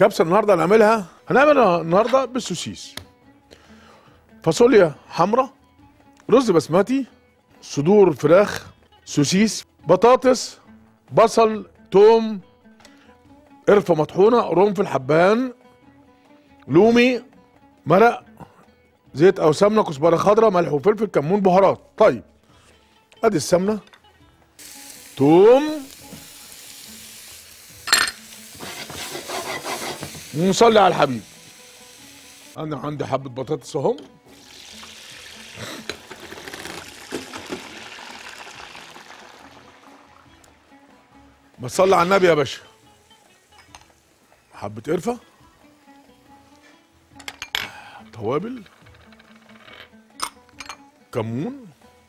كبسه النهارده هنعملها هنعملها النهارده بالسوسيس فاصوليا حمراء رز بسمتي صدور فراخ سوسيس بطاطس بصل توم قرفه مطحونه قرنفل حبان لومي مرق زيت او سمنه كزبره خضراء ملح وفلفل كمون بهارات طيب ادي السمنه توم ونصلي على الحبيب انا عندي حبه بطاطس اهم ما تصلي على النبي يا باشا حبه قرفه توابل كمون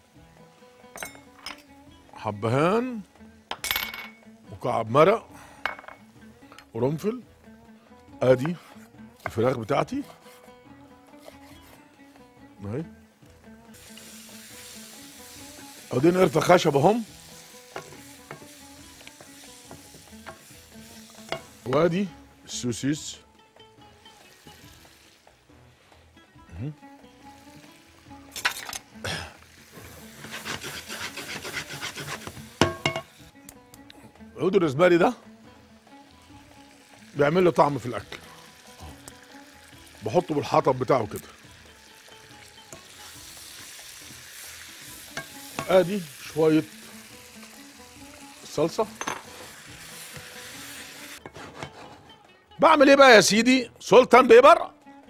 حبهان مكعب مرق قرنفل ادي الفراخ بتاعتي اهي ادين قرفه خشب اهم وادي السوسيس مهم. عود الرزماري ده بيعمل له طعم في الاكل بحطه بالحطب بتاعه كده ادي شويه صلصه بعمل ايه بقى يا سيدي سلطان بيبر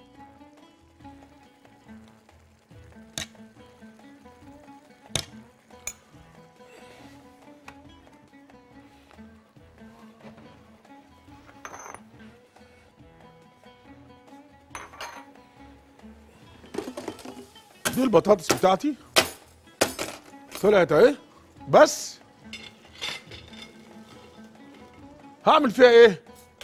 دي البطاطس بتاعتي طلعت اهي بس هعمل فيها ايه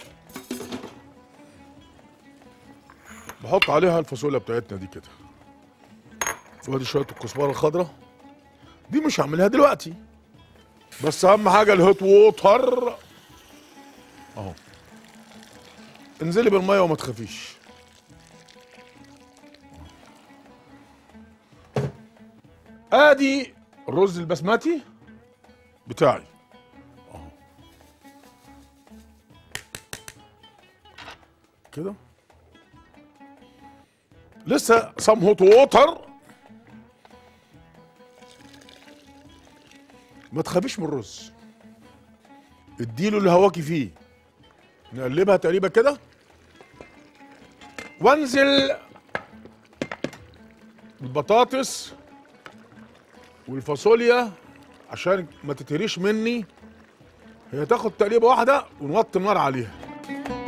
بحط عليها الفاصوليا بتاعتنا دي كده وادي شويه الكزبره الخضراء دي مش هعملها دلوقتي بس اهم حاجه الهوت ووتر اهو انزلي بالميه وما تخافيش ادي الرز البسمتي بتاعي اهو كده لسه سم هوت ووتر ما تخافيش من الرز اديله اللي هواكي فيه نقلبها تقريبا كده وانزل البطاطس والفاصوليا عشان ما تتهريش مني هي تاخد تقليبه واحده ونوطي النار عليها